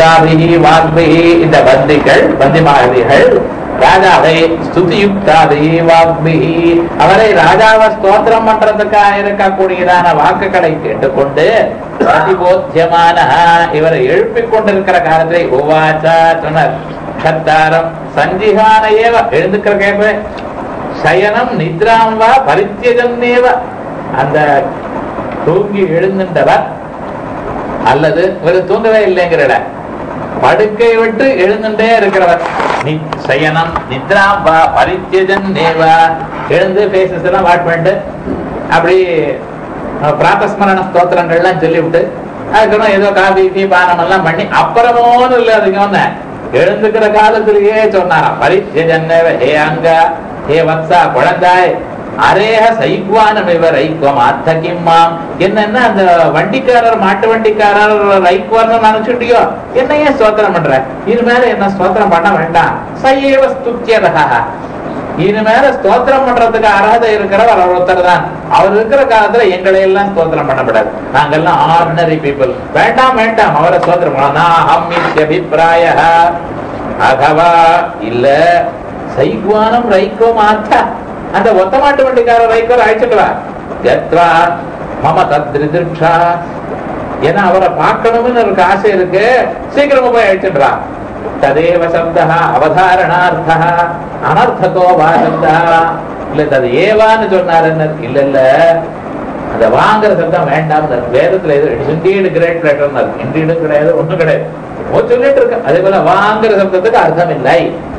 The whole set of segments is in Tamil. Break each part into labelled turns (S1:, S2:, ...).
S1: ஸ்துதியுக்தாபிகி வாக்பிகி இந்த பந்திகள் பந்திமாகவிகள் ராஜாவை ஸ்துதியுக்தாபிகி வாக்பிகி அவரை ராஜாவை ஸ்தோத்திரம் பண்றதுக்காக இருக்கக்கூடியதான வாக்குகளை கேட்டுக்கொண்டு அதிபோத்தியமான இவரை எழுப்பிக் கொண்டிருக்கிற காலத்தை உவாச்சா சொன்னார் கத்தாரம் சஞ்சிகான ஏவ எழுந்துக்கிற கேட்ப சயனம் நித்ராம் வா பரித்தியஜன்னேவ அந்த தூங்கி எழுந்துட்டவர் அல்லது இவர் தூங்கவே இல்லைங்கிறட படுக்கை விட்டு எழுந்துட்டே இருக்கிறவர் நி சயனம் நித்ராம் வா பரித்தியஜன் நேவா எழுந்து பேசஸ் எல்லாம் வாட் பண்ணிட்டு அப்படி அஹ், பிராத்தஸ்மரண ஸ்தோத்திரங்கள்லாம் சொல்லிவிட்டு அதுக்கப்புறம் ஏதோ காபி டீ பானம் எல்லாம் பண்ணி அப்புறமோன்னு இல்லை அதுக்கு ஒண்ணு எழுந்துக்கிற காலத்திலேயே சொன்னாராம் பரித்தியஜன் நேவ ஹே அங்கா ஹே வத்சா குழந்தாய் அரேக சைக்வானம் இவர் ஐக்வம் அத்தகிம்மாம் என்னன்னா அந்த வண்டிக்காரர் மாட்டு வண்டிக்காரர் ரைக்வார்னு நினைச்சுட்டியோ என்ன ஏன் ஸ்தோத்திரம் பண்ற இனிமேல என்ன ஸ்தோத்திரம் பண்ண வேண்டாம் சையேவ ஸ்துத்தியதா இனிமேல ஸ்தோத்திரம் பண்றதுக்கு அர்ஹதை இருக்கிறவர் அவர் ஒருத்தர் தான் அவர் இருக்கிற காலத்துல எங்களை எல்லாம் ஸ்தோத்திரம் பண்ணப்படாது நாங்கெல்லாம் ஆர்டினரி பீப்புள் வேண்டாம் வேண்டாம் அவரை ஸ்தோத்திரம் பண்ணலாம் அஹம் இத்யபிப்ராய அகவா இல்ல சைக்வானம் ரைக்கோ மாத்தா அந்த ஒத்த மாட்டு வண்டிக்காரர் ரைக்கோர் அழைச்சிட்டு கத்வா மம தத்ரிதிருஷா ஏன்னா அவரை பார்க்கணும்னு எனக்கு ஆசை இருக்கு சீக்கிரமா போய் அழைச்சிட்டு வா ததேவ சப்தா அவதாரணார்த்தா அனர்த்தகோ வா சப்தா இல்ல தது ஏவான்னு சொன்னார் என்ன இல்ல இல்ல அந்த வாங்குற சப்தம் வேண்டாம் வேதத்துல எது இண்டீடு கிரேட் லெட்டர் இண்டீடு கிடையாது ஒண்ணும் கிடையாது ஓ சொல்லிட்டு இருக்கு அதே போல வாங்குற சப்தத்துக்கு அர்த்தம் இல்லை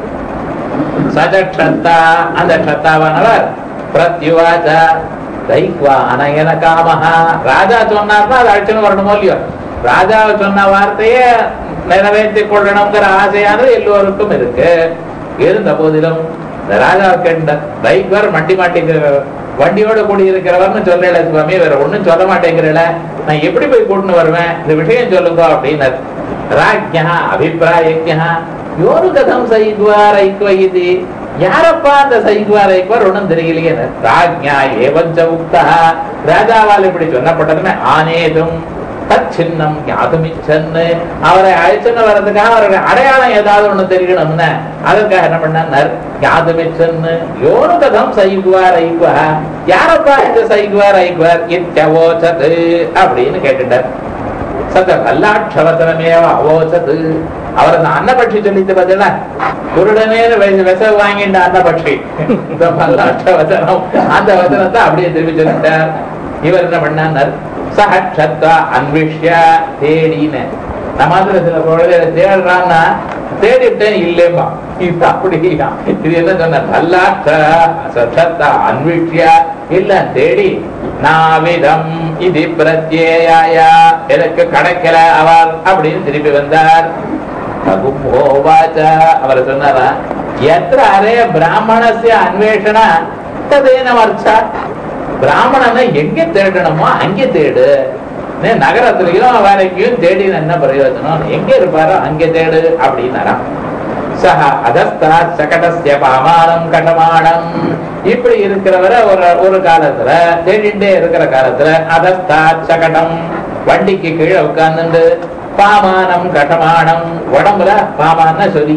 S1: சஜக்ஷத்தா அந்த க்ஷத்தாவானவர் பிரத்யுவாச்ச தைக்வா அனயன காமஹா ராஜா சொன்னார்னா அது அடிச்சுன்னு வரணுமோ இல்லையோ ராஜாவை சொன்ன வார்த்தையே நிறைவேற்றிக் கொள்ளணுங்கிற ஆசையானது எல்லோருக்கும் இருக்கு இருந்த போதிலும் இந்த ராஜாவை கேட்ட தைக்வர் மண்டி மாட்டி வண்டியோட கூடி இருக்கிறவர்னு சொல்லல சுவாமி வேற ஒண்ணும் சொல்ல மாட்டேங்கிறல நான் எப்படி போய் கூட்டின்னு வருவேன் இந்த விஷயம் சொல்லுங்க அப்படின்னாரு ராஜ்யா அபிப்பிராயஜா யோரு கதம் சைத்வா ரைக்வ இது யாரப்பா அந்த சைத்வா ரைக்வர் ஒண்ணும் தெரியலையே ராஜ்யா ஏவஞ்ச உக்தா ராஜாவால் இப்படி சொல்லப்பட்டதுமே ஆனேதும் தச்சின்னம் ஞாதுமிச்சன்னு அவரை அழைச்சுன்னு வர்றதுக்காக அவருடைய அடையாளம் ஏதாவது ஒண்ணு தெரியணும்னு அதற்காக என்ன பண்ணார் ஞாதுமிச்சன்னு யோனு கதம் சைகுவா ரைகுவா யாரப்பா இந்த சைகுவா ரைகுவார் இத்தவோச்சது அப்படின்னு கேட்டுட்டார் சத்த கல்லாட்சவசனமேவ அவோச்சது அவர் அந்த அன்னபட்சி சொல்லிட்டு பதிலா குருடனே விச வாங்கிட்ட அன்னபட்சி இந்த பல்லாட்ச வசனம் அந்த வசனத்தை அப்படியே திருப்பி சொல்லிட்டார் இவர் என்ன பண்ணார் சஹட்சத்வா அன்விஷ்ய தேடின்னு நம்ம அதுல சில குழந்தைகளை தேடுறான்னா தேடிவிட்டேன் இல்லேம்பா இது அப்படியா இது என்ன சொன்ன சல்லாட்சத்தா அன்விஷ்ய இல்ல தேடி நாவிதம் இது பிரத்யேயாய எனக்கு கிடைக்கல அவர் அப்படின்னு திருப்பி வந்தார் ரகும்போவாச்ச அவர் சொன்னாரா எത്ര அரே பிராமணசிய அன்வேஷண ததேன வர்ச்சா பிராமணனை எங்க தேடணுமோ அங்கே தேடு நீ நகரத்திலையும் வேற எங்கேயும் தேடி என்ன பிரயோஜனம் எங்க இருப்பாரோ அங்கே தேடு அப்படின்னாராம் சஹ அதஸ்தா சகடஸ்ய பாமானம் கடமானம் இப்படி இருக்கிறவரை ஒரு ஒரு காலத்துல தேடிண்டே இருக்கிற காலத்துல அதஸ்தா சகடம் வண்டிக்கு கீழே உட்கார்ந்துட்டு பாமானம் கடமானம் உடம்புல பாமான்னா சொல்லி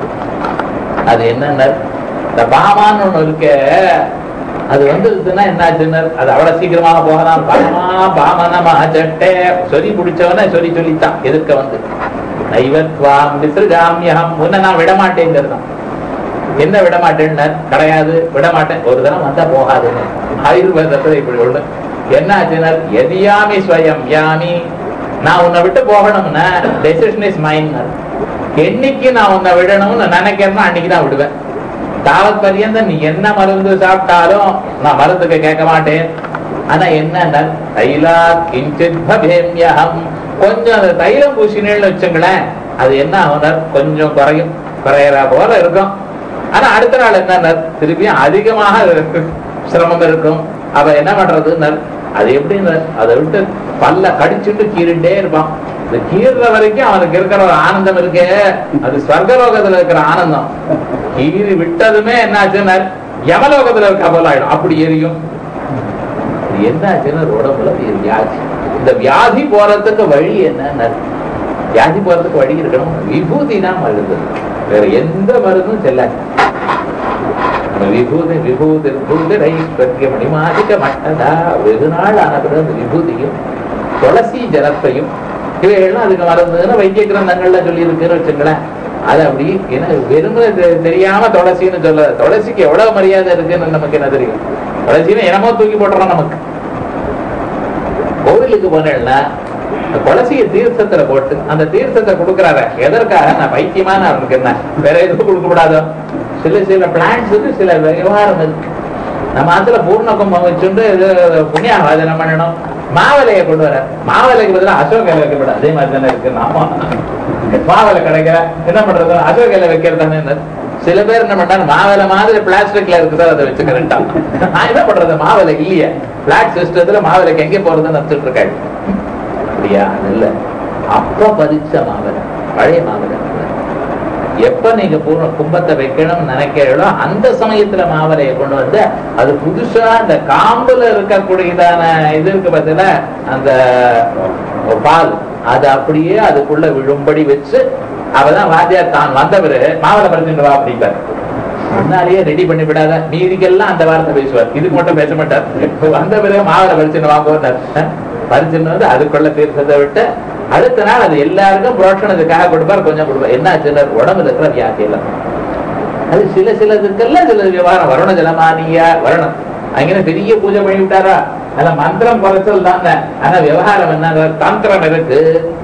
S1: அது என்னன்னு இந்த பாமான்னு ஒண்ணு இருக்கு அது வந்துருச்சுன்னா என்னாச்சுன்னு அது அவ்வளவு சீக்கிரமாக போகலாம் பாமா பாமனமா சட்டே சொல்லி பிடிச்சவன சொல்லி சொல்லித்தான் எதிர்க்க வந்து நைவத்வாம் விசிறுகாமியம் உன்னை நான் விட மாட்டேங்கிறதான் என்ன விட மாட்டேன்னு கிடையாது விட மாட்டேன் ஒரு தரம் வந்தா போகாதுன்னு ஆயுர்வேதத்துல இப்படி ஒண்ணு என்ன ஆச்சுனர் எதியாமி ஸ்வயம் யாமி நான் உன்னை விட்டு போகணும்னா டெசிஷன் இஸ் மைண்ட் என்னைக்கு நான் உன்னை விடணும்னு நினைக்கிறேன்னா அன்னைக்கு தான் விடுவேன் தாவத் பரியந்த நீ என்ன மருந்து சாப்பிட்டாலும் நான் மருந்துக்கு கேட்க மாட்டேன் ஆனா என்ன தைலா கிஞ்சித் பவேம்யகம் கொஞ்சம் அந்த தைலம் பூசினேன்னு வச்சுங்களேன் அது என்ன ஆகுனர் கொஞ்சம் குறையும் குறையறா போல இருக்கும் ஆனா அடுத்த நாள் என்ன திருப்பியும் அதிகமாக இருக்கு. சிரமம் இருக்கும் அவ என்ன பண்றதுன்னு அது எப்படின்னு அதை விட்டு பல்ல கடிச்சுட்டு கீறிண்டே இருப்பான் இந்த கீறுற வரைக்கும் அவனுக்கு இருக்கிற ஒரு ஆனந்தம் இருக்கே அது ஸ்வர்கலோகத்துல இருக்கிற ஆனந்தம் கீறி விட்டதுமே என்ன ஆச்சுன்னா யமலோகத்துல இருக்க போல ஆயிடும் அப்படி எரியும் இது என்ன ஆச்சுன்னா உடம்புல இது வியாதி இந்த வியாதி போறதுக்கு வழி என்ன வியாதி போறதுக்கு வழி இருக்கணும் விபூதி தான் மருந்து வேற எந்த மருந்தும் செல்லாது நம்ம விபூதி விபூதி விபூதி ரைஸ்வர்ய மணிமாதிக்க மட்டதா வெகு நாள் ஆன பிறகு அந்த விபூதியும் துளசி ஜலத்தையும் இவைகள்லாம் அதுக்கு மருந்துன்னு வைத்திய கிரந்தங்கள்ல சொல்லி இருக்குன்னு வச்சுங்களேன் அது அப்படி என்ன வெறுமனே தெ- தெரியாம துளசின்னு சொல்ல துளசிக்கு எவ்வளவு மரியாதை இருக்குன்னு நமக்கு என்ன தெரியும் துளசின்னு என்னமோ தூக்கி போட்டுறோம் நமக்கு கோவிலுக்கு போனேன்னா இந்த துளசியை தீர்த்தத்துல போட்டு அந்த தீர்த்தத்தை கொடுக்குறாரு எதற்காக நான் பைத்தியமான அவனுக்கு என்ன வேற எதுவும் கொடுக்க கூடாதோ சில சில பிளான்ஸுக்கு சில விவகாரம் இருக்கு நம்ம அதுல பூர்ண கும்பம் வச்சுட்டு இது புண்ணியாவாதனம் பண்ணணும் மாவலையை கொண்டு வர மாவலைக்கு பதிலா அசோக இலை வைக்கப்படும் அதே மாதிரி தானே இருக்கு நாம மாவலை கிடைக்கிற என்ன பண்றது அசோக இலை வைக்கிறது தானே சில பேர் என்ன பண்றாங்க மாவலை மாதிரி பிளாஸ்டிக்ல இருக்குது அதை வச்சுக்கிறேன்டா நான் என்ன பண்றது மாவலை இல்லையே பிளாட் சிஸ்டத்துல மாவலைக்கு எங்க போறதுன்னு நினைச்சிட்டு இருக்காரு அப்படியா அது இல்ல அப்ப பறிச்ச மாவலை பழைய மாவலை இல்ல. எப்ப நீங்க பூர்ண கும்பத்தை வைக்கணும்னு நினைக்கிறீங்களோ அந்த சமயத்துல மாவலையை கொண்டு வந்து அது புதுசா அந்த காம்புல இருக்கக்கூடியதான இது இருக்கு பார்த்தீங்களா அந்த பால் அது அப்படியே அதுக்குள்ள விழும்படி வச்சு அவதான் வாத்தியார் தான் வந்தவரு மாவலை பறிச்சுட்டு வா அப்படிப்பாரு முன்னாலேயே ரெடி பண்ணி விடாத மீதிக்கெல்லாம் அந்த வார்த்தை பேசுவார் இதுக்கு மட்டும் பேச மாட்டார் வந்த பிறகு மாவலை பறிச்சுன்னு வாங்குவார் பறிச்சுன்னு வந்து அதுக்குள்ள தீர்த்தத்தை விட்டு அடுத்த நாள் அது எல்லாருக்கும் புரோஷனத்துக்காக கொடுப்பார் கொஞ்சம் கொடுப்பார் என்ன ஆச்சுன்னா உடம்புல இருக்கிற வியாதி எல்லாம் அது சில சிலதுக்கெல்லாம் சில விவகாரம் வருண ஜலமானியா வரணும் அங்கே பெரிய பூஜை பண்ணி விட்டாரா அதுல மந்திரம் குறைச்சல் தாங்க ஆனா விவகாரம் என்ன தந்திரம் இருக்கு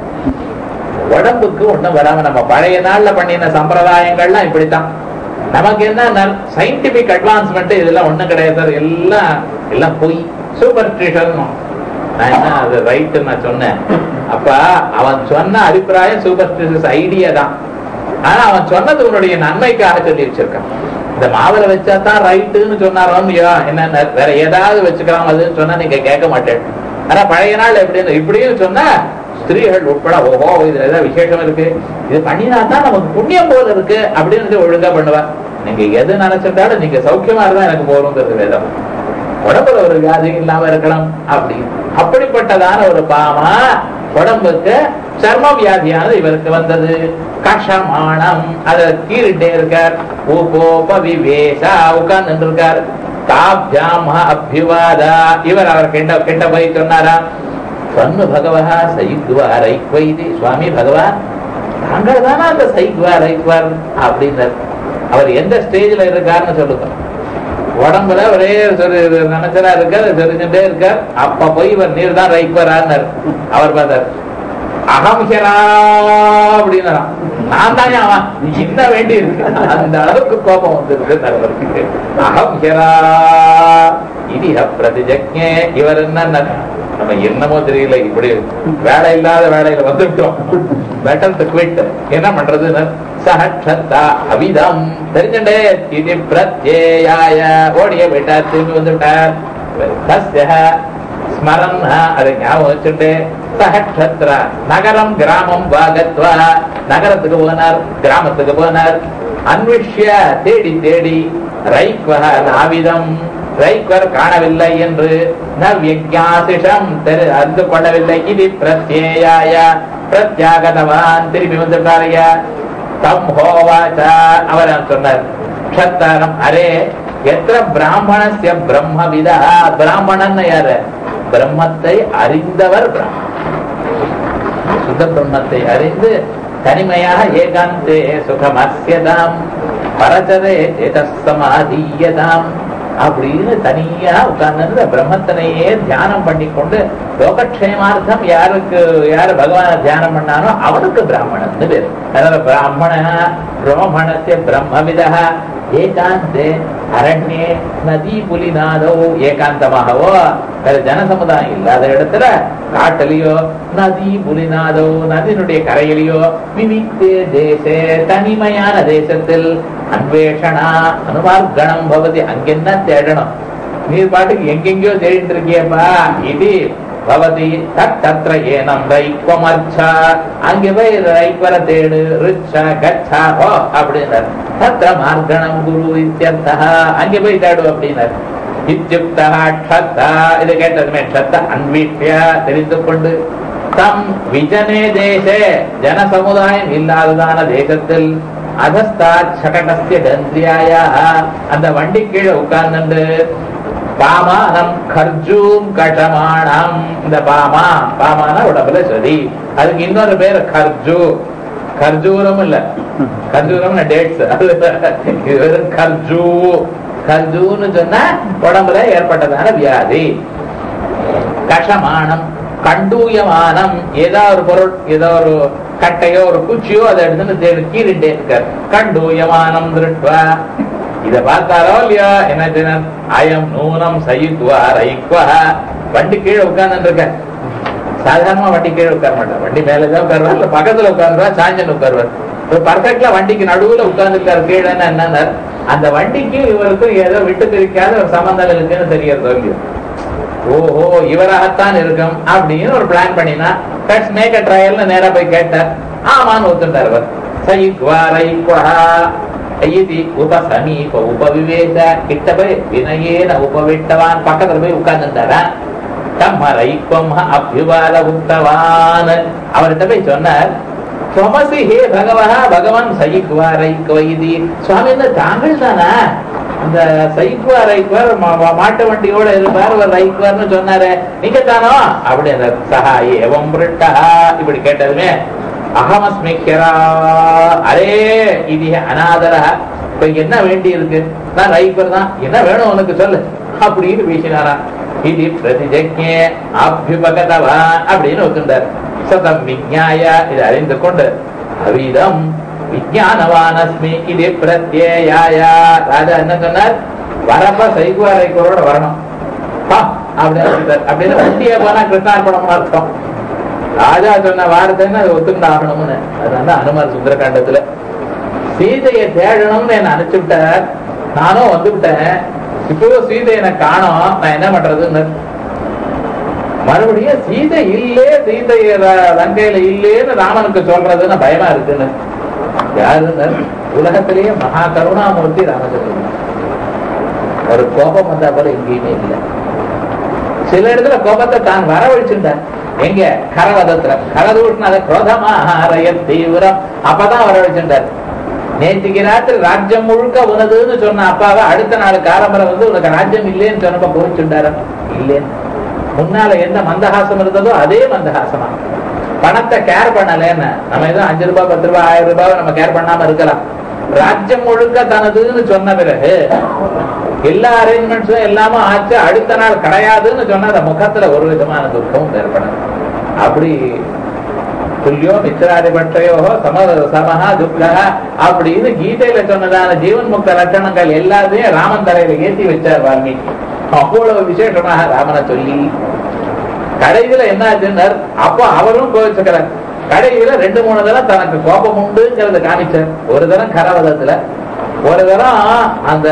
S1: உடம்புக்கு ஒண்ணும் வராம நம்ம பழைய நாள்ல பண்ணின சம்பிரதாயங்கள்லாம் இப்படித்தான் நமக்கு என்ன சயின்டிபிக் அட்வான்ஸ்மெண்ட் இதெல்லாம் ஒண்ணும் கிடையாது சார் எல்லாம் எல்லாம் பொய் சூப்பர் நான் என்ன அது ரைட்டு நான் சொன்னேன் அப்ப அவன் சொன்ன அபிப்பிராயம் சூப்பர் ஐடியா தான் ஆனா அவன் சொன்னது உன்னுடைய நன்மைக்காக சொல்லி வச்சிருக்கான் இந்த மாவுல வச்சா தான் ரைட்டுன்னு சொன்னாரோ இல்லையோ என்ன வேற ஏதாவது வச்சுக்கலாம் அதுன்னு சொன்னா நீங்க கேட்க மாட்டேன் ஆனா பழைய நாள் எப்படின்னு இப்படியும் சொன்னா ஸ்திரீகள் உட்பட ஓஹோ இதுல ஏதாவது விசேஷம் இருக்கு இது பண்ணினா தான் நமக்கு புண்ணியம் போல இருக்கு அப்படின்னு ஒழுங்கா பண்ணுவா நீங்க எது நினைச்சிருந்தாலும் நீங்க சௌக்கியமா இருந்தா எனக்கு போறோங்கிறது வேதம் உடம்புல ஒரு வியாதி இல்லாம இருக்கலாம் அப்படி அப்படிப்பட்டதான ஒரு பாமா உடம்புக்கு சர்ம வியாதியானது இவருக்கு வந்தது கஷமானம் அதை கீறிட்டே இருக்கார் உபோப விவேசா உட்கார்ந்து இருக்கார் தாபியாம அபிவாதா இவர் அவர் கிட்ட கிட்ட போய் சொன்னாரா சொன்னு பகவா சைத்வா ரைக்வைதி சுவாமி பகவான் தாங்கள் தானே அந்த சைத்வா ரைக்வார் அப்படின்னார் அவர் எந்த ஸ்டேஜ்ல இருக்காருன்னு சொல்லுங்க உடம்புல ஒரே நினைச்சரா இருக்கார் தெரிஞ்சுட்டே இருக்கார் அப்ப போய் இவர் நீர் தான் ரைக்வரான்னார் அவர் பார்த்தார் அகம்ஹரா அப்படின்னாராம் நான் தானே அவன் என்ன வேண்டி இருக்கு அந்த அளவுக்கு கோபம் வந்துருக்கு அவருக்கு அகம்ஹரா இதிஹ பிரதிஜக்ஞே இவர் என்ன நம்ம என்னமோ தெரியல இப்படி வேலை இல்லாத வேலையில வந்துவிட்டோம் பெட்டர் டு குவிட் என்ன பண்றதுன்னு சஹட்சத்தா அவிதம் தெரிஞ்சண்டே இது பிரத்யேயாய ஓடிய போயிட்டார் திரும்பி வந்து விட்டார் தஸ்ய ஸ்மரன் அதை ஞாபகம் வச்சுட்டு சஹட்சத்ரா நகரம் கிராமம் வாகத்வா நகரத்துக்கு போனார் கிராமத்துக்கு போனார் அன்விஷ்ய தேடி தேடி ரைக்வஹ நாவிதம் ரைக்வர் காணவில்லை என்று நவ்யஜாசிஷம் தெரு அறிந்து கொள்ளவில்லை இது பிரத்யேயாய பிரத்யாகதவான் திரும்பி வந்துட்டாரையா தம் ஹோவாச்சா அவர் சொன்னார் க்ஷத்தாரம் அரே எத்திர பிராமணஸ்ய பிரம்மவிதா பிராமணன் யாரு பிரம்மத்தை அறிந்தவர் பிராமணன் சுத்த பிரம்மத்தை அறிந்து தனிமையாக ஏகாந்தே சுகமஸ்யதாம் பரச்சதே சேதசமாதீயதாம் அப்படின்னு தனியா உட்கார்ந்து பிரம்மத்தனையே தியானம் பண்ணி கொண்டு லோகக்ஷேமார்த்தம் யாருக்கு யாரு பகவான தியானம் பண்ணானோ அவனுக்கு பிராமணன் பேரு அதனால பிராமண பிராமணத்திய பிரம்மவிதா ஏகாந்தே அரண்யே நதி புலிநாதோ ஏகாந்தமாகவோ வேற ஜனசமுதாயம் இல்லாத இடத்துல காட்டிலேயோ நதி புலிநாதோ நதியினுடைய கரையிலேயோ விவித்தே தேசே தனிமையான தேசத்தில் அன்வேஷணா அனுமார்கணம் பவதி அங்கென்ன தேடணும் நீர் பாட்டுக்கு எங்கெங்கயோ தேடிட்டு இருக்கியப்பா இது பவதி தத்திர ஏனம் ரைக்வமர்ச்சா அங்க போய் ரைக்வர தேடு ரிச்சா கச்சா ஹோ அப்படின்னார் தத்திர மார்கணம் குரு இத்தியர்த்தா அங்க போய் தேடு அப்படின்னார் இத்தியுக்தா க்ஷத்தா இது கேட்டதுமே க்ஷத்த அன்வீட்சிய தெரிந்து கொண்டு தம் விஜனே தேசே ஜன சமுதாயம் இல்லாததான தேசத்தில் அதஸ்தாத் சகடஸ்ய கந்திரியாய அந்த வண்டி கீழே உட்கார்ந்து பாமானம் கர்ஜூம் கஷமானம் இந்த பாமா பாமானா உடம்புல சரி அதுக்கு இன்னொரு பேர் கர்ஜூ கர்ஜூரம் இல்ல கர்ஜூரம் டேட்ஸ் இது வெறும் கர்ஜூ கர்ஜூன்னு சொன்னா உடம்புல ஏற்பட்டதான வியாதி கஷமானம் கண்டூயமானம் ஏதோ ஒரு பொருள் ஏதோ ஒரு கட்டையோ ஒரு குச்சியோ அதை எடுத்துன்னு கீறிண்டே இருக்கார் கண்டூயமானம் திருட்வா இத பார்த்தாரோ இல்லையோ என்ன அயம் நூனம் சயித்வா ரைக்வா வண்டி கீழே உட்கார்ந்து இருக்க சாதாரணமா வண்டி கீழே உட்கார மாட்டார் வண்டி மேலதான் உட்காருவார் இல்ல பக்கத்துல உட்காருவார் சாஞ்சன் உட்காருவார் பர்ஃபெக்ட்ல வண்டிக்கு நடுவுல உட்கார்ந்துருக்காரு கீழே என்னன்னா அந்த வண்டிக்கும் இவருக்கும் ஏதோ விட்டு பிரிக்காத ஒரு சம்பந்தம் இருக்குன்னு தெரியறதோ இல்லையோ ஓஹோ இவராகத்தான் இருக்கும் அப்படின்னு ஒரு பிளான் பண்ணினா லெட்ஸ் மேக் அ ட்ரையல்னு நேரா போய் கேட்டார் ஆமான்னு ஒத்துட்டார் அவர் சயிக்வா ரைக்வா இது உபசமீப உபவிவேச கிட்ட போய் வினயேன உபவிட்டவான் பக்கத்துல போய் உட்கார்ந்துட்டாரா தம்ம ரைக்வம் அபியுபால உத்தவான் அவர்கிட்ட போய் சொன்னார் சுவமசி ஹே பகவஹா பகவான் சயிக்வா ரைக்வ இது சுவாமி தாங்கள் தானா அந்த சைக்குவார் ரைக்குவார் மாட்டு வண்டியோட இருப்பார் ஒரு ரைக்குவார்னு சொன்னாரு நீங்க தானோ அப்படி அந்த சஹா ஏவம் இப்படி கேட்டதுமே அகமஸ்மிக்கிறா அரே இது அனாதரா இப்ப என்ன வேண்டி இருக்கு நான் ரைக்குவர் தான் என்ன வேணும் உனக்கு சொல்லு அப்படின்னு பேசினாரா இது பிரதிஜக்யே அபியுபகதவா அப்படின்னு ஒத்துண்டார் சதம் விஜ்ஞாய இதை அறிந்து கொண்டு அவிதம் விஜயானவானஸ்மி இது பிரத்யேயாய ராஜா என்ன சொன்னார் வரப்ப சைகுவாரைக்கோரோட வரணும் அப்படின்னு அப்படின்னு வண்டிய போனா கிருஷ்ணார்பணம் அர்த்தம் ராஜா சொன்ன வார்த்தைன்னு அது ஒத்துக்கிட்டு ஆகணும்னு அதுதான் அனுமார் சுந்தரகாண்டத்துல சீதையை தேடணும்னு என்ன அனுப்பிச்சுட்டார் நானும் வந்துவிட்டேன் இப்போ சீதை எனக்கு காணும் நான் என்ன பண்றதுன்னு மறுபடியும் சீதை இல்லே சீதை லங்கையில இல்லேன்னு ராமனுக்கு சொல்றதுன்னு பயமா இருக்குன்னு யாருன்னு உலகத்திலேயே மகா கருணாமூர்த்தி ராமச்சந்திரன் ஒரு கோபம் வந்தா போல எங்கேயுமே இல்லை சில இடத்துல கோபத்தை தான் வரவழிச்சுட்டார் எங்க கரவதத்துல கரதூட்டின குரோதமாகாரய தீவிரம் அப்பதான் வரவழிச்சுட்டார் நேற்றுக்கு ராத்திரி ராஜ்யம் முழுக்க உனதுன்னு சொன்ன அப்பாவை அடுத்த நாள் காலம்பரம் வந்து உனக்கு ராஜ்யம் இல்லைன்னு சொன்னப்ப கோவிச்சுட்டாரு இல்லேன்னு முன்னால எந்த மந்தஹாசம் இருந்ததோ அதே மந்தஹாசமா பணத்தை கேர் பண்ணலன்னு நம்ம ஏதோ அஞ்சு ரூபாய் பத்து ரூபாய் ஆயிரம் ரூபாய் நம்ம கேர் பண்ணாம இருக்கலாம் ராஜ்யம் முழுக்க தனதுன்னு சொன்ன பிறகு எல்லா அரேஞ்ச்மெண்ட்ஸும் எல்லாமும் ஆச்சு அடுத்த நாள் கிடையாதுன்னு சொன்னா அந்த முகத்துல ஒரு விதமான துக்கமும் ஏற்படும் அப்படி துல்லியோ மித்திராதிபட்சையோ சம சமஹா துக்கா அப்படின்னு கீதையில சொன்னதான ஜீவன் முக்த லட்சணங்கள் எல்லாத்தையும் ராமன் தலையில ஏத்தி வச்சார் வால்மீகி அவ்வளவு விசேஷமாக ராமனை சொல்லி கடைசியில என்ன ஆச்சுன்னார் அப்போ அவரும் கோவிச்சுக்கிறார் கடைசியில ரெண்டு மூணு தரம் தனக்கு கோபம் உண்டுங்கிறத காமிச்சார் ஒரு தரம் கரவதத்துல ஒரு தரம் அந்த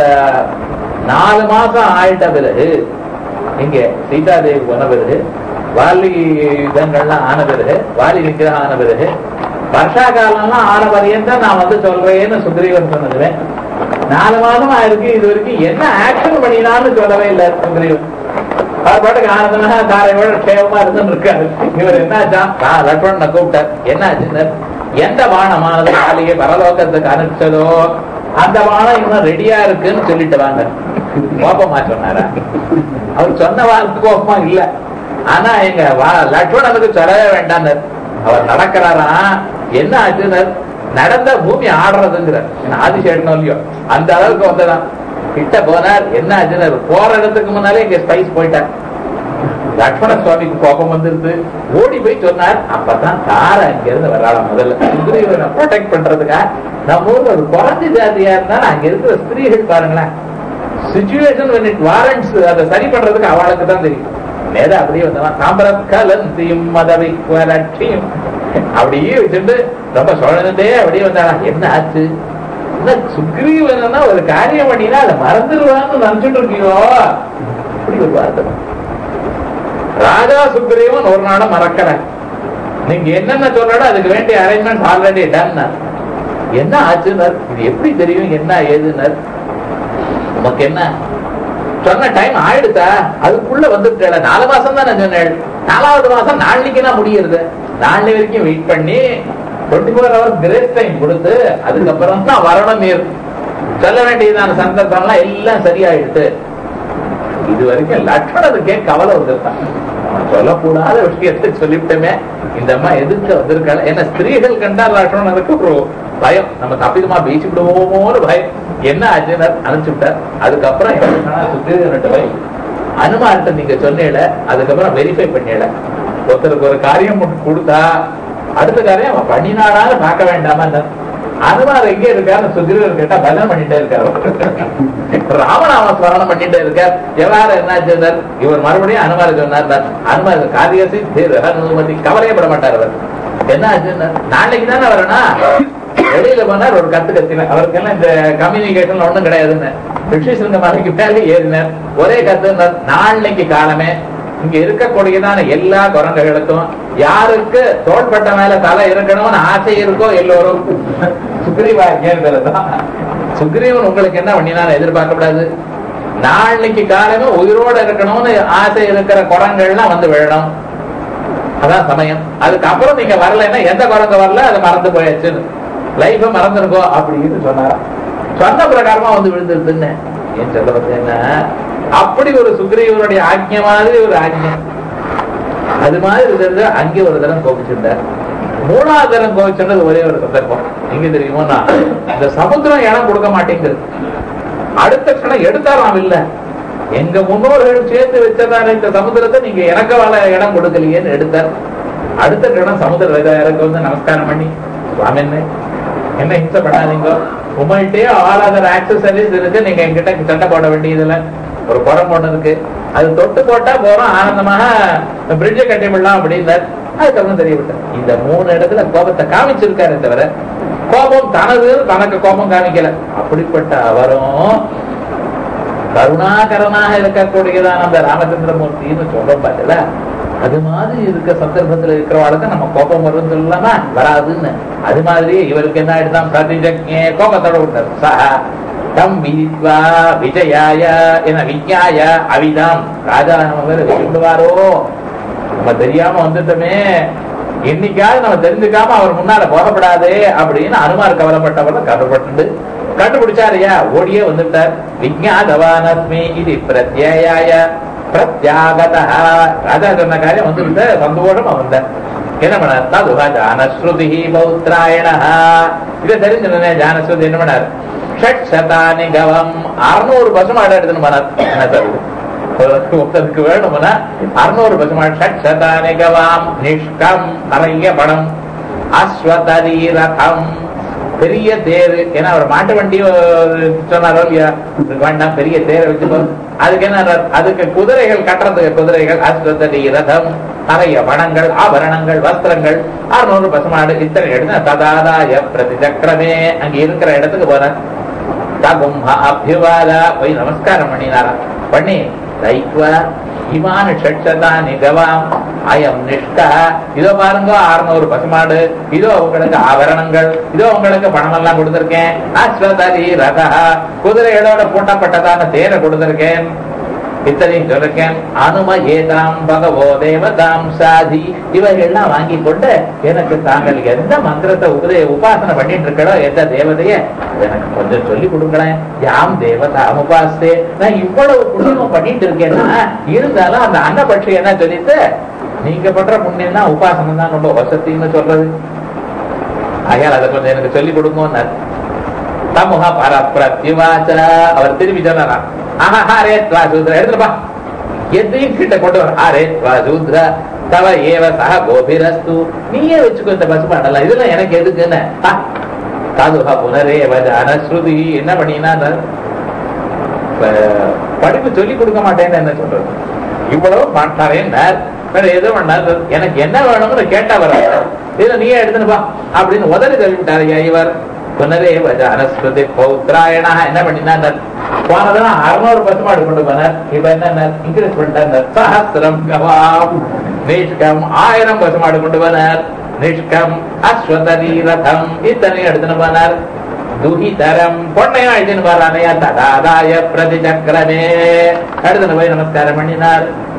S1: நாலு மாசம் ஆயிட்ட பிறகு இங்க சீதாதேவி போன பிறகு வாலி இதங்கள்லாம் ஆன பிறகு வாலி விக்கிரகம் ஆன பிறகு வருஷா காலம்லாம் ஆன பரியந்தான் நான் வந்து சொல்றேன்னு சுக்ரீவன் சொன்னதுவேன் நாலு மாதம் ஆயிருக்கு இது வரைக்கும் என்ன ஆக்ஷன் பண்ணினான்னு சொல்லவே இல்லை சுக்ரீவன் அவர் பாட்டுக்கு ஆனந்தமா தாரையோட க்ஷேமமா இருந்துன்னு இருக்காரு இவர் என்னாச்சான் நான் லட்சுமணனை கூப்பிட்டார் என்னாச்சுன்னு எந்த வானமானது காலியை பரலோகத்துக்கு அனுப்பிச்சதோ அந்த வானம் இன்னும் ரெடியா இருக்குன்னு சொல்லிட்டு வாங்க கோபமா சொன்னாரா அவர் சொன்ன வாரத்துக்கு கோபமா இல்ல ஆனா எங்க லட்சுமணனுக்கு சொல்லவே வேண்டாம் அவர் நடக்கிறாரா என்ன ஆச்சுன்னு நடந்த பூமி ஆடுறதுங்கிறார் ஆதிசேஷனும் இல்லையோ அந்த அளவுக்கு வந்ததான் கிட்ட போனார் என்ன ஆச்சுன்னு போற இடத்துக்கு முன்னாலே இங்க ஸ்பைஸ் போயிட்டார் லட்சுமண சுவாமிக்கு கோபம் வந்துருது ஓடி போய் சொன்னார் அப்பதான் தார அங்க இருந்து வர்றாள முதல்ல சுக்ரீவனை ப்ரொடெக்ட் பண்றதுக்கா நம்ம ஊர்ல ஒரு குறைஞ்ச ஜாதியா இருந்தாலும் அங்க இருக்கிற ஸ்திரீகள் பாருங்களேன் சுச்சுவேஷன் when it warrants அதை சரி பண்றதுக்கு அவளுக்கு தான் தெரியும் நேரா அப்படியே வந்தவன் சாம்பரக்கலந்தியும் மதவிக்வலட்சியும் அப்படியே வச்சுட்டு ரொம்ப சுழந்துட்டே அப்படியே வந்தாளா என்ன ஆச்சு என்ன சுக்ரீவனா ஒரு காரியம் பண்ணினா அதை மறந்துடுவான்னு நினைச்சுட்டு இருக்கியோ அப்படி ஒரு வார்த்தை ராஜா சுக்ரீவன் ஒரு நாளும் மறக்கல நீங்க என்னென்ன சொல்லடோ அதுக்கு வேண்டிய அரேஞ்ச்மெண்ட் ஆல்ரெடி டன் என்ன ஆச்சுனர் இது எப்படி தெரியும் என்ன ஏதுனர் உமக்கு என்ன சொன்ன டைம் ஆயிடுதா அதுக்குள்ள வந்துட்டேன் நாலு மாசம் தான் நான் சொன்னேன் நாலாவது மாசம் நாளைக்கு தான் முடியுது நாளை வரைக்கும் வெயிட் பண்ணி twenty four hours grace time கொடுத்து அதுக்கப்புறம் தான் வரணும் நீர் சொல்ல வேண்டியதான சந்தர்ப்பம்லாம் எல்லாம் சரியாயிடுது இது வரைக்கும் லட்சணத்துக்கே கவலை வந்துருக்கான் சொல்லக்கூடாத விஷயத்தை சொல்லிவிட்டோமே இந்த அம்மா எதிர்க்க வந்திருக்காள் ஏன்னா ஸ்திரீகள் கண்டா லட்சணம் ஒரு பயம் நம்ம தப்பிதமா பேசி விடுவோமோன்னு பயம் என்ன ஆச்சுன்னு அனுப்பிச்சு விட்டார் அதுக்கப்புறம் என்ன சுத்திரட்டு பயம் அனுமார்ட்ட நீங்க சொன்னீல அதுக்கப்புறம் வெரிஃபை பண்ணிட ஒருத்தருக்கு ஒரு காரியம் கொடுத்தா அடுத்த காரியம் அவன் பண்ணினாடான்னு பார்க்க வேண்டாமா அனுமார் எங்க இருக்காரு சுக்ரீவர் கேட்டா பஜனை பண்ணிட்டே இருக்காரு ராமநாம ஸ்மரணம் பண்ணிட்டே இருக்கார் எவ்வாறு என்ன இவர் மறுபடியும் அனுமார் சொன்னார் அனுமார் காரியசி அனுமதி கவலையப்பட மாட்டார் அவர் என்ன ஆச்சுன்னா நாளைக்கு தானே வரணும் வெளியில போனார் ஒரு கத்து கத்தினார் அவருக்கு எல்லாம் இந்த கம்யூனிகேஷன் ஒண்ணும் கிடையாதுன்னு ரிஷிசிங்க மலைக்கு மேலே ஏறினார் ஒரே கத்து நாளைக்கு காலமே இங்க இருக்கக்கூடியதான எல்லா குரங்குகளுக்கும் யாருக்கு தோள்பட்ட மேல தலை இருக்கணும்னு ஆசை இருக்கோ எல்லோரும் சுக்ரீவாக்கியதான் சுக்ரீவன் உங்களுக்கு என்ன பண்ணினாலும் எதிர்பார்க்க கூடாது நாளைக்கு காலமே உயிரோட இருக்கணும்னு ஆசை இருக்கிற குரங்கள்லாம் வந்து விழணும் அதான் சமயம் அதுக்கப்புறம் நீங்க வரலைன்னா எந்த குரங்கு வரல அது மறந்து போயாச்சுன்னு லைஃப மறந்துருக்கோ அப்படின்னு சொன்னாரா சொன்ன பிரகாரமா வந்து விழுந்துருதுன்னு ஏன் சொல்ல பார்த்தீங்கன்னா அப்படி ஒரு சுக்ரீவனுடைய ஆக்ஞை மாதிரி ஒரு ஆக்ஞை அது மாதிரி இருந்தது அங்கே ஒரு தரம் கோபிச்சிருந்தார் மூணாவது தரம் கோபிச்சுன்றது ஒரே ஒரு சந்தர்ப்பம் எங்க தெரியுமோனா இந்த சமுத்திரம் இடம் கொடுக்க மாட்டேங்குது அடுத்த கணம் எடுத்தாராம் இல்ல எங்க முன்னோர்கள் சேர்த்து வச்சதான இந்த சமுத்திரத்தை நீங்க எனக்கு வாழ இடம் கொடுக்கலையேன்னு எடுத்தார் அடுத்த கணம் சமுத்திர வேதாயருக்கு வந்து நமஸ்காரம் பண்ணி சுவாமி என்ன ஹிம்சை பண்ணாதீங்க உங்கள்கிட்டயே ஆல் அதர் ஆக்சசரிஸ் இருக்கு நீங்க என்கிட்ட சண்டை போட வேண்டியதுல ஒரு குடம் போட்டதுக்கு அது தொட்டு போட்டா போறோம் ஆனந்தமாக பிரிட்ஜை கட்டிவிடலாம் அப்படின்னார் அதுக்கப்புறம் தெரியவிட்டார் இந்த மூணு இடத்துல கோபத்தை காமிச்சிருக்காரு தவிர கோபம் தனது தனக்கு கோபம் காமிக்கல அப்படிப்பட்ட அவரும் கருணாகரனாக இருக்கக்கூடியதான அந்த ராமச்சந்திரமூர்த்தின்னு சொல்றோம் பார்த்தல அது மாதிரி இருக்க சந்தர்ப்பத்துல இருக்கிறவாளுக்கு நம்ம கோபம் வரும்னு சொல்லலாமா வராதுன்னு அது மாதிரி இவருக்கு என்ன ஆயிடுதான் பிரதிஜக்ஞே கோபத்தோட விட்டார் சஹா தம் விதித்வா விஜயாய என விஜயாய அவிதாம் ராஜா நம்ம விடுவாரோ நம்ம தெரியாம வந்துட்டோமே என்னைக்காவது நம்ம தெரிஞ்சுக்காம அவர் முன்னால போகப்படாதே அப்படின்னு அனுமார் கவலைப்பட்டவரை கவலைப்பட்டு கண்டுபிடிச்சாருயா ஓடியே வந்துட்டார் விஜயாதவானஸ்மி இது பிரத்யாய பிரத்யாகத ராஜா சொன்ன காரியம் வந்துவிட்ட சந்தோஷமா வந்தார் என்ன பண்ணார் ததுவா ஜானஸ்ருதி பௌத்ராயண இதை தெரிஞ்சுனே ஜானஸ்ருதி என்ன பண்ணார் ஷட் சதானி கவம் அறுநூறு பசுமாடு எடுத்துன்னு போனார் என்ன தருது ஒருத்தருக்கு வேணும்னா அறுநூறு பசுமாடு ஷட் சதானி கவாம் நிஷ்கம் நிறைய பணம் அஸ்வதரி ரதம் பெரிய தேர் ஏன்னா அவர் மாட்டு வண்டி சொன்னாரோ இல்லையா வேண்டாம் பெரிய தேரை வச்சுக்கோ அதுக்கு என்ன அதுக்கு குதிரைகள் கட்டுறதுக்கு குதிரைகள் அஸ்வதரி ரதம் நிறைய பணங்கள் ஆபரணங்கள் வஸ்திரங்கள் அறுநூறு பசுமாடு இத்தனை எடுத்து ததாதாய பிரதி சக்கரமே அங்க இருக்கிற இடத்துக்கு போற தகும் அபிவாதா போய் நமஸ்காரம் பண்ணினாரா பண்ணி தைத்வா இமான் ஷட்சதா நிகவாம் அயம் நிஷ்கா இதோ பாருங்க அறுநூறு பசுமாடு இதோ உங்களுக்கு ஆபரணங்கள் இதோ உங்களுக்கு பணம் எல்லாம் கொடுத்திருக்கேன் அஸ்வதரி ரதா குதிரைகளோட பூட்டப்பட்டதான தேரை கொடுத்திருக்கேன் இத்தனையும் சொல்லிருக்கேன் அனும ஏதாம் பகவோ தேவதாம் சாதி இவைகள்லாம் வாங்கி கொண்டு எனக்கு தாங்கள் எந்த மந்திரத்தை உபதே உபாசனை பண்ணிட்டு இருக்கோ எந்த தேவதைய எனக்கு கொஞ்சம் சொல்லி கொடுங்களேன் யாம் தேவதாம் உபாசே நான் இவ்வளவு புண்ணியம் பண்ணிட்டு இருக்கேன்னா இருந்தாலும் அந்த அன்னபட்சி என்ன சொல்லிட்டு நீங்க பண்ற புண்ணியம் தான் உபாசனை தான் ரொம்ப வசத்தின்னு சொல்றது ஆகையால் அதை கொஞ்சம் எனக்கு சொல்லி கொடுங்கன்னார் தமுக பரப்பிரத்யுவாச்ச அவர் திரும்பி சொன்னாராம் ஆஹா ஹாரே துவா சூத்ர எடுத்துப்பா எதையும் கிட்ட கொண்டு வர ஹாரே துவா சூத்ர தவ ஏவ சக கோபிரஸ்து நீயே வச்சுக்கோ இந்த பசுமாடலாம் இதெல்லாம் எனக்கு எதுக்குன்னு தாதுகா புனரேவ ஜானஸ்ருதி என்ன பண்ணினா படிப்பு சொல்லி கொடுக்க மாட்டேன்னு என்ன சொல்றது இவ்வளவு மாட்டாரேன்னார் வேற எது பண்ணார் எனக்கு என்ன வேணும்னு கேட்டா வர இதை நீயே எடுத்துனுப்பா அப்படின்னு உதறி தள்ளிவிட்டாரு இவர் புனரேவ ஜானஸ்ருதி பௌத்ராயணா என்ன பண்ணினார் போனதெல்லாம் அறுநூறு பசுமாடு கொண்டு போனார் இப்ப என்ன இன்க்ரீஸ் பண்ணிட்டார் சஹசிரம் கவாம் நிஷ்கம் ஆயிரம் பசுமாடு கொண்டு போனார் நிஷ்கம் அஸ்வதரி ரதம் இத்தனை எடுத்துன்னு போனார் துஹிதரம் பொண்ணையும் அழிச்சுன்னு போறானையா ததாதாய பிரதி சக்கரமே எடுத்துன்னு போய் நமஸ்காரம் பண்ணினார்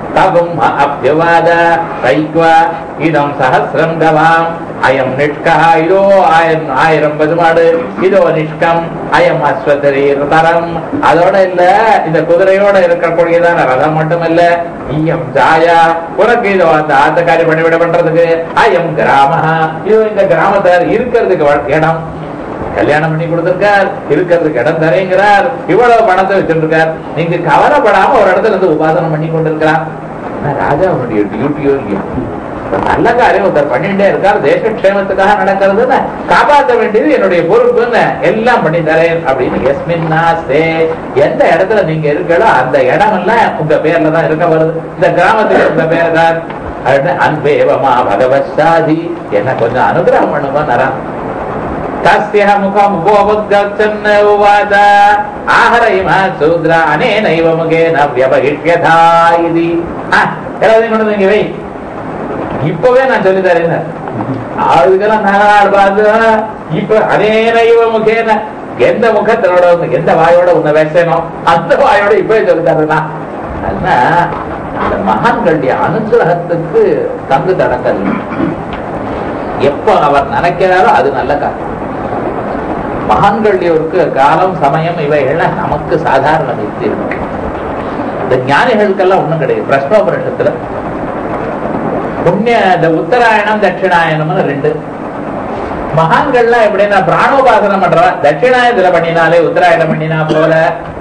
S1: தகும் அப்யவாத ரைக்வா இதம் சஹசிரம் கவாம் அயம் நிஷ்கா இதோ ஆயிரம் ஆயிரம் பசுமாடு இதோ நிஷ்கம் அயம் அஸ்வதரீர் தரம் அதோட இல்ல இந்த குதிரையோட இருக்கக்கூடியதான ரதம் மட்டும் இல்ல ஈயம் ஜாயா உனக்கு இதோ அந்த ஆத்தக்காரி பணிவிட பண்றதுக்கு அயம் கிராம இதோ இந்த கிராமத்தார் இருக்கிறதுக்கு வ- இடம் கல்யாணம் பண்ணி கொடுத்திருக்கார் இருக்கிறதுக்கு இடம் தரேங்கிறார் இவ்வளவு பணத்தை வச்சிருக்கார் நீங்க கவலைப்படாம ஒரு இடத்துல இருந்து உபாசனம் பண்ணி கொண்டிருக்கிறார் ஆனா ராஜா அவனுடைய டியூட்டியோ இல்லையோ ஒரு நல்ல காரியம் ஒருத்தர் பண்ணிட்டே இருக்கார் தேசக்ஷேமத்துக்காக நடக்கிறதுன்னு காப்பாற்ற வேண்டியது என்னுடைய பொறுப்புன்னு எல்லாம் பண்ணி தரேன் அப்படின்னு எஸ்மின்னா சே எந்த இடத்துல நீங்க இருக்கீங்களோ அந்த இடம் எல்லாம் உங்க பேர்ல தான் இருக்க வருது இந்த கிராமத்துல உங்க பேர் தான் அப்படின்னு அன்பேவமா பகவத் சாதி என்ன கொஞ்சம் அனுகிரகம் பண்ணுமா நரம் तस्य मुखमुपोमुद्गच्छन् उवाच आहरयिम शूद्र अनेनैव मुखेन व्यपहिष्यथा इति ஆ, எல்லாத்தையும் கொண்டு வந்து இங்க வை இப்பவே நான் சொல்லி தரேன் அதுக்கெல்லாம் நாள் பார்த்து இப்ப அனேனைவ முகேன எந்த முகத்தோட உன்னை- எந்த வாயோட உன்னை பேசணும் அந்த வாயோட இப்பவே சொல்லி தரேன்னா அதனால அந்த மகான்களுடைய அனுகிரகத்துக்கு தங்கு தடங்கள் எப்ப அவர் நினைக்கிறாரோ அது நல்ல காலம் மகான்களுக்கு காலம் சமயம் இவைகள்லாம் நமக்கு சாதாரண வித்தி இருக்கு இந்த ஞானிகளுக்கெல்லாம் ஒண்ணும் கிடையாது பிரஷ்னோபரிஷத்துல புண்ணிய இந்த உத்தராயணம் தட்சிணாயணம்னு ரெண்டு மகான்கள்லாம் எப்படின்னா பிராணோபாசனம் பண்றவ தட்சிணாயத்துல பண்ணினாலே உத்தராயணம் பண்ணினா போல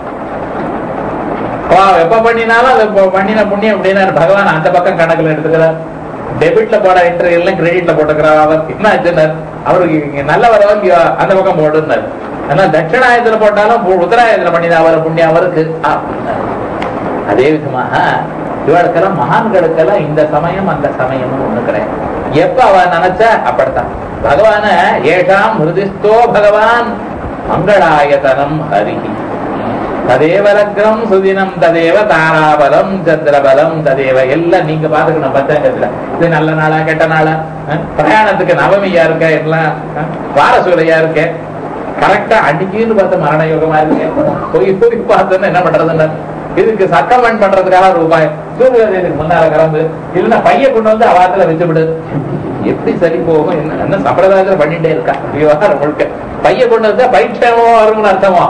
S1: வா, எப்ப பண்ணினாலும் அது இப்போ பண்ணின புண்ணியம் அப்படின்னா பகவான் அந்த பக்கம் கணக்குல எடுத்துக்கிறார் டெபிட்ல போட இன்டர்வியூல கிரெடிட்ல போட்டுக்கிறார் அவர் என்ன ஆச்சுன்னார் அவருக்கு இங்க நல்ல வரவோ இல்லையோ அந்த பக்கம் போடுனார் ஆனா தட்சிணாயத்துல போட்டாலும் பு- உத்தராயத்துல பண்ணினா அவர் புண்ணியம் அவருக்கு அப்படின்னாரு. அதே விதமாக இவளுக்கெல்லாம் மகான்களுக்கெல்லாம் இந்த சமயம் அந்த சமயம்னு ஒண்ணு கிடையாது எப்ப அவ நினைச்சா அப்படித்தான் பகவான ஏஷாம் ஹிருதிஸ்தோ பகவான் மங்களாயதனம் ஹரிஹி ததேவ லக்னம் சுதினம் ததேவ தாராபலம் சந்திரபலம் ததேவ எல்லாம் நீங்க பாத்துக்கணும் பத்தாங்கத்துல இது நல்ல நாளா கெட்ட நாளா அஹ், பிரயாணத்துக்கு நவமியா இருக்க எல்லாம் அஹ், வாரசூலையா இருக்க கரெக்டா அன்னைக்குன்னு பார்த்து மரண யோகமா இருக்கு போய் போய் பார்த்தோன்னு என்ன பண்றதுன்னு இதுக்கு சக்கமன் பண்றதுக்காக ஒரு உபாயம் சூரியனுக்கு முன்னால கிளம்பு இல்லைன்னா பைய கொண்டு வந்து அவாத்துல வச்சு விடு எப்படி சரி போகும் என்ன என்ன சம்பிரதாயத்துல பண்ணிட்டே இருக்கா விவகாரம் முழுக்க பைய கொண்டு வந்தா பைட்சமோ வரும்னு அர்த்தமா